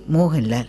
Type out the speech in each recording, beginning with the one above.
മോഹൻലാൽ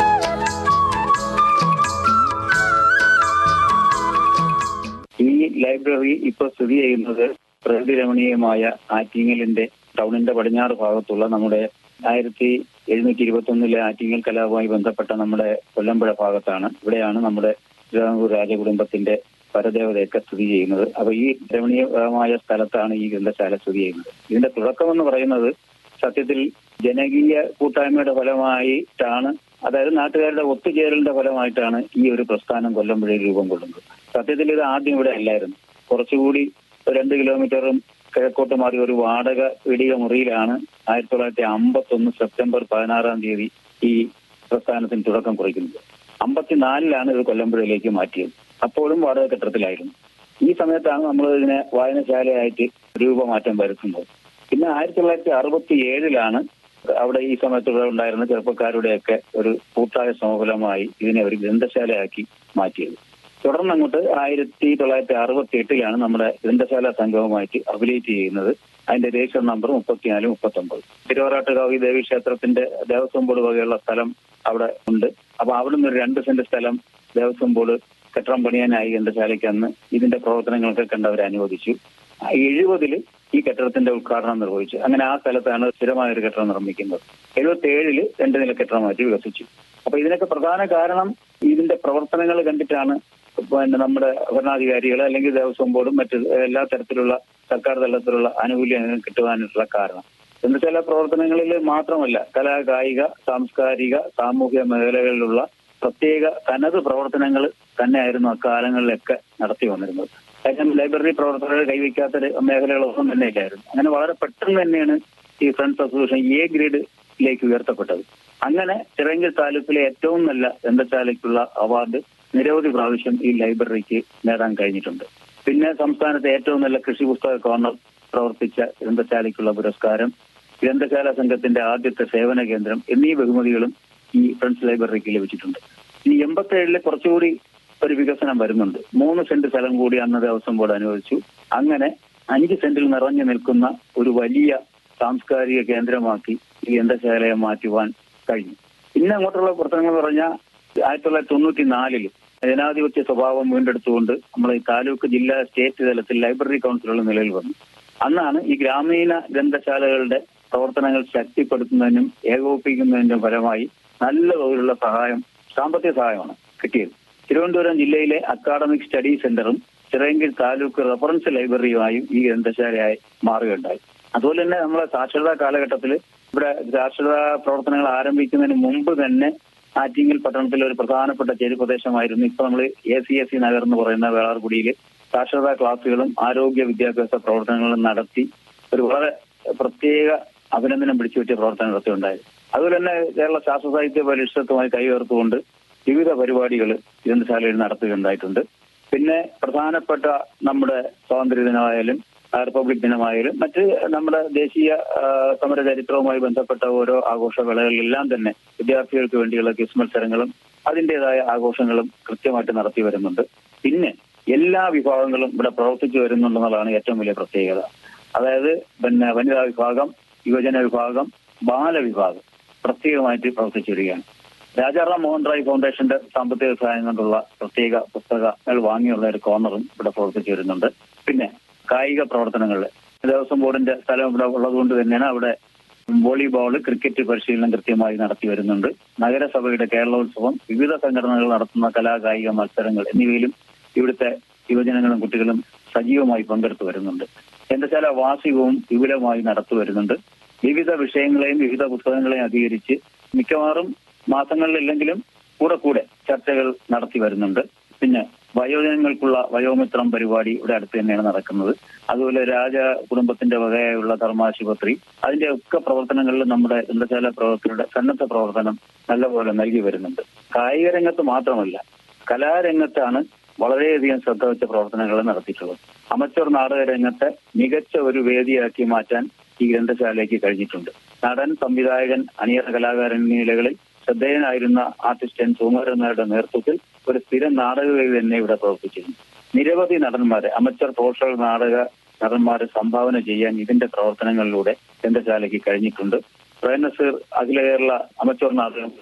ഈ ലൈബ്രറി ഇപ്പോൾ സ്ഥിതി ചെയ്യുന്നത് പ്രകൃതി രമണീയമായ ആറ്റിങ്ങലിന്റെ ടൗണിന്റെ പടിഞ്ഞാറ് ഭാഗത്തുള്ള നമ്മുടെ ആയിരത്തി എഴുന്നൂറ്റി ഇരുപത്തി ഒന്നിലെ ആറ്റിങ്ങൽ കലാപവുമായി ബന്ധപ്പെട്ട നമ്മുടെ കൊല്ലമ്പുഴ ഭാഗത്താണ് ഇവിടെയാണ് നമ്മുടെ തിരുവിതാംകൂർ രാജകുടുംബത്തിന്റെ പരദേവതയൊക്കെ സ്ഥിതി ചെയ്യുന്നത് അപ്പൊ ഈ രമണീയമായ സ്ഥലത്താണ് ഈ ഗ്രന്ഥശാല സ്ഥിതി ചെയ്യുന്നത് ഇതിന്റെ തുടക്കം എന്ന് പറയുന്നത് സത്യത്തിൽ ജനകീയ കൂട്ടായ്മയുടെ ഫലമായിട്ടാണ് അതായത് നാട്ടുകാരുടെ ഒത്തുചേരലിന്റെ ഫലമായിട്ടാണ് ഈ ഒരു പ്രസ്ഥാനം കൊല്ലമ്പുഴയിൽ രൂപം കൊള്ളുന്നത് സത്യത്തിൽ ഇത് ആദ്യം ഇവിടെ അല്ലായിരുന്നു കുറച്ചുകൂടി ഒരു രണ്ട് കിലോമീറ്ററും കിഴക്കോട്ട് മാറി ഒരു വാടക ഇടിക മുറിയിലാണ് ആയിരത്തി തൊള്ളായിരത്തി അമ്പത്തി ഒന്ന് സെപ്റ്റംബർ പതിനാറാം തീയതി ഈ പ്രസ്ഥാനത്തിന് തുടക്കം കുറിക്കുന്നത് അമ്പത്തിനാലിലാണ് ഇത് കൊല്ലമ്പുഴയിലേക്ക് മാറ്റിയത് അപ്പോഴും വാടക കെട്ടിടത്തിലായിരുന്നു ഈ സമയത്താണ് നമ്മൾ ഇതിനെ വായനശാലയായിട്ട് രൂപമാറ്റം വരുത്തുന്നത് പിന്നെ ആയിരത്തി തൊള്ളായിരത്തി അറുപത്തി ഏഴിലാണ് അവിടെ ഈ സമയത്ത് ഇവിടെ ഉണ്ടായിരുന്ന ചെറുപ്പക്കാരുടെയൊക്കെ ഒരു കൂട്ടായ സമഫലമായി ഇതിനെ ഒരു ഗ്രന്ഥശാലയാക്കി മാറ്റിയത് തുടർന്ന് അങ്ങോട്ട് ആയിരത്തി തൊള്ളായിരത്തി അറുപത്തി എട്ടിലാണ് നമ്മുടെ ഗ്രന്ഥശാല സംഗമമായിട്ട് അഫിലിയേറ്റ് ചെയ്യുന്നത് അതിന്റെ രജിസ്റ്റർ നമ്പർ മുപ്പത്തിനാല് മുപ്പത്തി ഒമ്പത് തിരുവറാട്ടുകാവി ദേവി ക്ഷേത്രത്തിന്റെ ദേവസ്വം ബോർഡ് വകയുള്ള സ്ഥലം അവിടെ ഉണ്ട് അപ്പൊ അവിടെ നിന്ന് ഒരു രണ്ട് സെന്റ് സ്ഥലം ദേവസ്വം ബോർഡ് കെട്ടിടം പണിയാനായി ഗ്രന്ഥശാലയ്ക്ക് അന്ന് ഇതിന്റെ പ്രവർത്തനങ്ങളൊക്കെ കണ്ടവരെ അനുവദിച്ചു എഴുപതില് ഈ കെട്ടിടത്തിന്റെ ഉദ്ഘാടനം നിർവഹിച്ചു അങ്ങനെ ആ സ്ഥലത്താണ് സ്ഥിരമായ ഒരു കെട്ടിടം നിർമ്മിക്കുന്നത് എഴുപത്തി ഏഴില് രണ്ട് നില കെട്ടിടമായിട്ട് വികസിച്ചു അപ്പൊ ഇതിനൊക്കെ പ്രധാന കാരണം ഇതിന്റെ പ്രവർത്തനങ്ങൾ കണ്ടിട്ടാണ് പിന്നെ നമ്മുടെ ഭരണാധികാരികൾ അല്ലെങ്കിൽ ദേവസ്വം ബോർഡും മറ്റ് എല്ലാ തരത്തിലുള്ള സർക്കാർ തലത്തിലുള്ള ആനുകൂല്യങ്ങൾ കിട്ടുവാനുള്ള കാരണം എന്നുവെച്ചാൽ പ്രവർത്തനങ്ങളിൽ മാത്രമല്ല കലാ കായിക സാംസ്കാരിക സാമൂഹിക മേഖലകളിലുള്ള പ്രത്യേക തനത് പ്രവർത്തനങ്ങൾ തന്നെയായിരുന്നു അക്കാലങ്ങളിലൊക്കെ നടത്തി വന്നിരുന്നത് കാര്യം ലൈബ്രറി പ്രവർത്തകർ കൈവയ്ക്കാത്ത മേഖലകളൊന്നും തന്നെ ഇല്ലായിരുന്നു അങ്ങനെ വളരെ പെട്ടെന്ന് തന്നെയാണ് ഈ ഫ്രണ്ട്സ് അസോസിയേഷൻ എ ഗ്രേഡിലേക്ക് ഉയർത്തപ്പെട്ടത് അങ്ങനെ ചിറങ്കൽ താലൂക്കിലെ ഏറ്റവും നല്ല ഗ്രന്ഥശാലയ്ക്കുള്ള അവാർഡ് നിരവധി പ്രാവശ്യം ഈ ലൈബ്രറിക്ക് നേടാൻ കഴിഞ്ഞിട്ടുണ്ട് പിന്നെ സംസ്ഥാനത്തെ ഏറ്റവും നല്ല കൃഷി പുസ്തക കോർണർ പ്രവർത്തിച്ച ഗ്രന്ഥശാലയ്ക്കുള്ള പുരസ്കാരം ഗ്രന്ഥശാല സംഘത്തിന്റെ ആദ്യത്തെ സേവന കേന്ദ്രം എന്നീ ബഹുമതികളും ഈ ഫ്രണ്ട്സ് ലൈബ്രറിക്ക് ലഭിച്ചിട്ടുണ്ട് ഇനി എൺപത്തേഴില് കുറച്ചുകൂടി ഒരു വികസനം വരുന്നുണ്ട് മൂന്ന് സെന്റ് സ്ഥലം കൂടി അന്ന് ദേവസ്വം ബോർഡ് അനുവദിച്ചു അങ്ങനെ അഞ്ച് സെന്റിൽ നിറഞ്ഞു നിൽക്കുന്ന ഒരു വലിയ സാംസ്കാരിക കേന്ദ്രമാക്കി ഈ ഗ്രന്ഥശാലയെ മാറ്റുവാൻ കഴിഞ്ഞു പിന്നെ അങ്ങോട്ടുള്ള പ്രവർത്തനങ്ങൾ എന്ന് പറഞ്ഞാൽ ആയിരത്തി തൊള്ളായിരത്തി തൊണ്ണൂറ്റി നാലില് ജനാധിപത്യ സ്വഭാവം വീണ്ടെടുത്തുകൊണ്ട് നമ്മൾ ഈ താലൂക്ക് ജില്ലാ സ്റ്റേറ്റ് തലത്തിൽ ലൈബ്രറി കൗൺസിലുകൾ നിലവിൽ വന്നു അന്നാണ് ഈ ഗ്രാമീണ ഗ്രന്ഥശാലകളുടെ പ്രവർത്തനങ്ങൾ ശക്തിപ്പെടുത്തുന്നതിനും ഏകോപിപ്പിക്കുന്നതിനും ഫലമായി നല്ല തോതിലുള്ള സഹായം സാമ്പത്തിക സഹായമാണ് കിട്ടിയത് തിരുവനന്തപുരം ജില്ലയിലെ അക്കാഡമിക് സ്റ്റഡി സെന്ററും ചിറയങ്കിൽ താലൂക്ക് റെഫറൻസ് ലൈബ്രറിയുമായും ഈ ഗ്രന്ഥശാലയായി മാറുകയുണ്ടായി അതുപോലെ തന്നെ നമ്മളെ സാക്ഷരതാ കാലഘട്ടത്തിൽ ഇവിടെ സാക്ഷരതാ പ്രവർത്തനങ്ങൾ ആരംഭിക്കുന്നതിന് മുമ്പ് തന്നെ ആറ്റിങ്ങൽ പട്ടണത്തിലെ ഒരു പ്രധാനപ്പെട്ട ചേരി പ്രദേശമായിരുന്നു ഇപ്പൊ നമ്മൾ A C S C Nagar എന്ന് പറയുന്ന വേളാർകുടിയിൽ സാക്ഷരതാ ക്ലാസുകളും ആരോഗ്യ വിദ്യാഭ്യാസ പ്രവർത്തനങ്ങളും നടത്തി ഒരു വളരെ പ്രത്യേക അഭിനന്ദനം പിടിച്ചു പറ്റിയ പ്രവർത്തനം നടത്തിയുണ്ടായത് അതുപോലെ തന്നെ കേരള ശാസ്ത്ര സാഹിത്യ പരിഷത്തുമായി കൈകോർത്തുകൊണ്ട് വിവിധ പരിപാടികൾ ഗ്രന്ഥശാലയിൽ നടത്തുകയുണ്ടായിട്ടുണ്ട് പിന്നെ പ്രധാനപ്പെട്ട നമ്മുടെ സ്വാതന്ത്ര്യ ദിനമായാലും റിപ്പബ്ലിക് ദിനമായാലും മറ്റ് നമ്മുടെ ദേശീയ സമര ചരിത്രവുമായി ബന്ധപ്പെട്ട ഓരോ ആഘോഷവേളകളിലെല്ലാം തന്നെ വിദ്യാർത്ഥികൾക്ക് വേണ്ടിയുള്ള ക്വിസ് മത്സരങ്ങളും അതിൻ്റെതായ ആഘോഷങ്ങളും കൃത്യമായിട്ട് നടത്തി വരുന്നുണ്ട് പിന്നെ എല്ലാ വിഭാഗങ്ങളും ഇവിടെ പ്രവർത്തിച്ചു വരുന്നുണ്ടെന്നുള്ളതാണ് ഏറ്റവും വലിയ പ്രത്യേകത അതായത് പിന്നെ വനിതാ വിഭാഗം യുവജന വിഭാഗം ബാലവിഭാഗം പ്രത്യേകമായിട്ട് പ്രവർത്തിച്ചു വരികയാണ് രാജാറാം മോഹൻ റായ് ഫൗണ്ടേഷന്റെ സാമ്പത്തിക സഹായം കൊണ്ടുള്ള പ്രത്യേക പുസ്തകങ്ങൾ വാങ്ങിയുള്ള ഒരു കോർണറും ഇവിടെ പ്രവർത്തിച്ചു വരുന്നുണ്ട് പിന്നെ കായിക പ്രവർത്തനങ്ങൾ ദേവസ്വം ബോർഡിന്റെ സ്ഥലം ഇവിടെ ഉള്ളതുകൊണ്ട് തന്നെയാണ് അവിടെ വോളിബോൾ ക്രിക്കറ്റ് പരിശീലനം കൃത്യമായി നടത്തി വരുന്നുണ്ട് നഗരസഭയുടെ കേരളോത്സവം വിവിധ സംഘടനകൾ നടത്തുന്ന കലാകായിക മത്സരങ്ങൾ എന്നിവയിലും ഇവിടുത്തെ യുവജനങ്ങളും കുട്ടികളും സജീവമായി പങ്കെടുത്തു വരുന്നുണ്ട് ഗ്രന്ഥശാല വാർഷികവും വിപുലമായി നടത്തി വരുന്നുണ്ട് വിവിധ വിഷയങ്ങളെയും വിവിധ പുസ്തകങ്ങളെയും അധികരിച്ച് മിക്കവാറും മാസങ്ങളിലെങ്കിലും കൂടെ കൂടെ ചർച്ചകൾ നടത്തി വരുന്നുണ്ട് പിന്നെ വയോജനങ്ങൾക്കുള്ള വയോമിത്രം പരിപാടി ഇവിടെ അടുത്ത് തന്നെയാണ് നടക്കുന്നത് അതുപോലെ രാജ കുടുംബത്തിന്റെ വകയായുള്ള ധർമാശുപത്രി അതിന്റെ ഒക്കെ പ്രവർത്തനങ്ങളിൽ നമ്മുടെ ഗ്രന്ഥശാല പ്രവർത്തകരുടെ സന്നദ്ധ പ്രവർത്തനം നല്ലപോലെ നൽകി വരുന്നുണ്ട് കായിക രംഗത്ത് മാത്രമല്ല കലാരംഗത്താണ് വളരെയധികം ശ്രദ്ധ വെച്ച പ്രവർത്തനങ്ങൾ നടത്തിയിട്ടുള്ളത് അമച്ചർ നാടക രംഗത്തെ മികച്ച ഒരു വേദിയാക്കി മാറ്റാൻ ഈ ഗ്രന്ഥശാലയ്ക്ക് കഴിഞ്ഞിട്ടുണ്ട് നടൻ സംവിധായകൻ അണിയറ കലാകാരൻ എന്നീ നിലകളിൽ ശ്രദ്ധേയനായിരുന്ന ആർട്ടിസ്റ്റ് എൻ സുകുമാരൻ നായരുടെ നേതൃത്വത്തിൽ ഒരു സ്ഥിരം നാടകവേദി തന്നെ ഇവിടെ പ്രവർത്തിച്ചിരുന്നു നിരവധി നടന്മാരെ അമച്ചർ പ്രൊഫഷണൽ നാടക നടന്മാരെ സംഭാവന ചെയ്യാൻ ഇതിന്റെ പ്രവർത്തനങ്ങളിലൂടെ ഗ്രന്ഥശാലയ്ക്ക് കഴിഞ്ഞിട്ടുണ്ട് പ്രേംനസീർ അഖില കേരള അമച്ചർ നാടകം